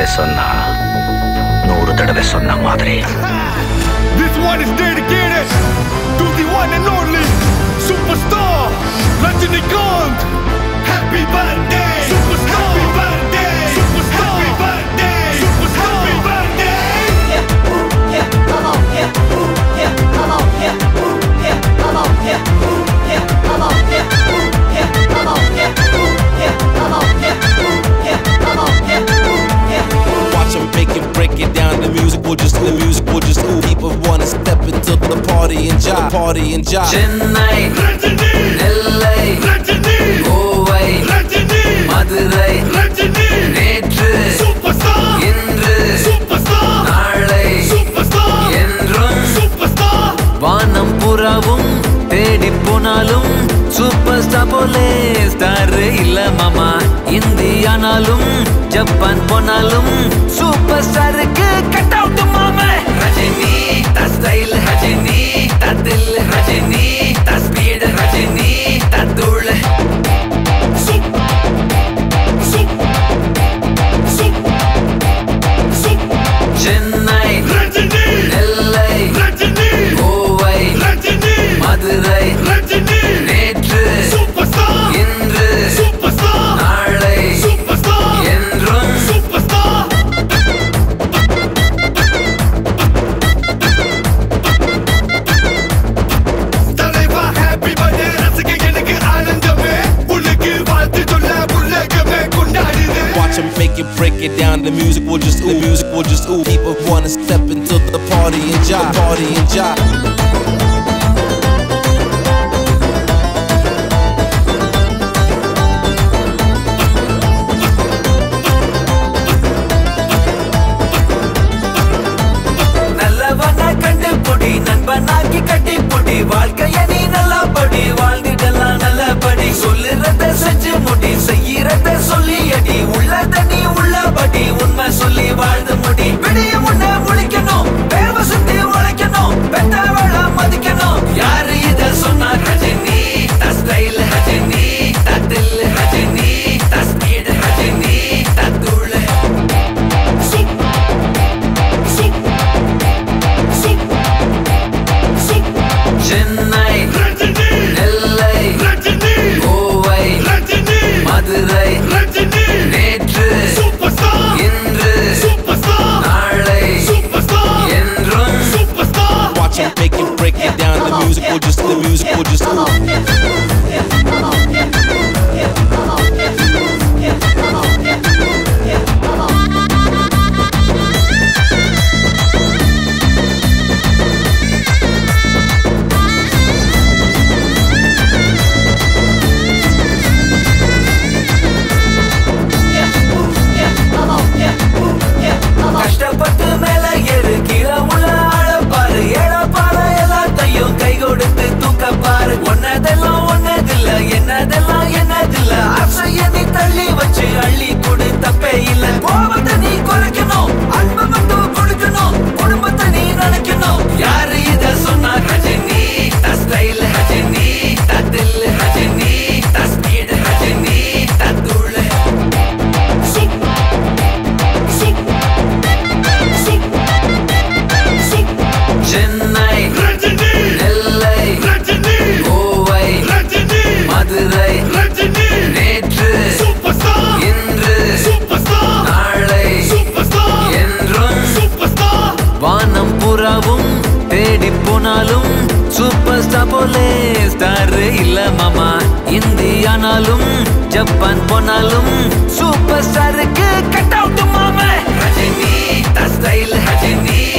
தடவை சொன்னா நூறு தடவை சொன்ன மாதிரி This one is dedicated to the one and only superstar Rajinikanth. Happy birthday, superstar. Happy birthday, superstar. Happy birthday, superstar. Happy birthday. Watch 'em make it, break it down. The music will just, the music will just ooh. People wanna step into the party and jive, party and jive. Chennai Rajini, Nellai Rajini, Kovai Rajini, Madurai Rajini. நேற்று Superstar, இன்று superstar, நாளை superstar, என்றும் superstar. வானம் புறாவும் தேடி போனாலும் super star போலே star இல்ல மாமா இந்தியானாலும் ஜப்பான் போனாலும் சூப்பர் ஸ்டாருக்கு கட் அவுட் மாமா Rajini the style Rajini the தில் Rajini the speed Rajini the தூள் Sup, sup, sup, sup. Chennai Rajini, நெல்லை Rajini, Kovai Rajini, Madurai Rajini. நேற்று Superstar, இன்று superstar, நாளை superstar, என்றும் superstar. தலைவா happy birthday ரசிக எனக்கு ஆனந்தமே உனக்கு வாழ்த்து சொல்ல உலகமே கொண்டாடுது Watch 'em make it, break it down. The music will just, the music will just ooh. People wanna step into the party and jive, party and jive. நல்லவன கண்டுபிடி நண்பனாக்கி கட்டிப்புடி வாழ்க்கைய நீ நல்லா படி வாழ்ந்திடலாம் நல்லபடி சொல்லுறத செஞ்சு முடி செய்யறத சொல்லி அடி உள்ளத நீ உள்ளபடி உண்மை சொல்லி வாழ்ந்து முடி விடிய முன்ன முழிக்கணும் வேர்வை சுத்தி உழைக்கணும் பெத்தவள மதிக்கணும் யாரு இத சொன்னா Rajini the style Rajini the தில் Rajini the speed Rajini the தூள் Sup, sup, sup, sup. Chennai Rajini, நெல்லை Rajini, Kovai Rajini, Madurai Rajini. நேற்று Superstar, இன்று superstar, நாளை superstar, என்றும் superstar. Watch 'em make it, break it down. The music will just, the music will just ooh. கஷ்டப்பட்டு மேல ஏறு கீழே உள்ள ஆழப்பாரு ஏழப்பாரு எல்லாத்தையும் கை கொடுத்து தூக்க பாரு ஒன்னதெல்லாம் ஒன்னதில்ல என்னதெல்லாம் என்னதில்ல ஆசைய நீ தள்ளி வச்சு அள்ளி கொடு தப்பே இல்ல கோபத்தை நீ குறைக்கணும் அன்பை மட்டும் கொடுக்கணும் குடும்பத்தை நீ நினைக்கணும் யாரு இத சொன்னா Rajini the style Rajini the தில் Rajini the speed Rajini the தூள் Sup, sup, sup, sup. Chennai Rajini, நெல்லை Rajini, Kovai Rajini, Madurai Rajini. நேற்று Superstar, இன்று superstar, நாளை superstar, என்றும் superstar. வானம் புறாவும் தேடி போனாலும் சூப்பர் ஸ்டார் போலே ஸ்டார் இல்ல மாமா இந்தியானாலும் ஜப்பான் போனாலும் சூப்பர் ஸ்டாருக்கு கட் அவுட் மாமா ரஜினி த ஸ்டைல் ரஜினி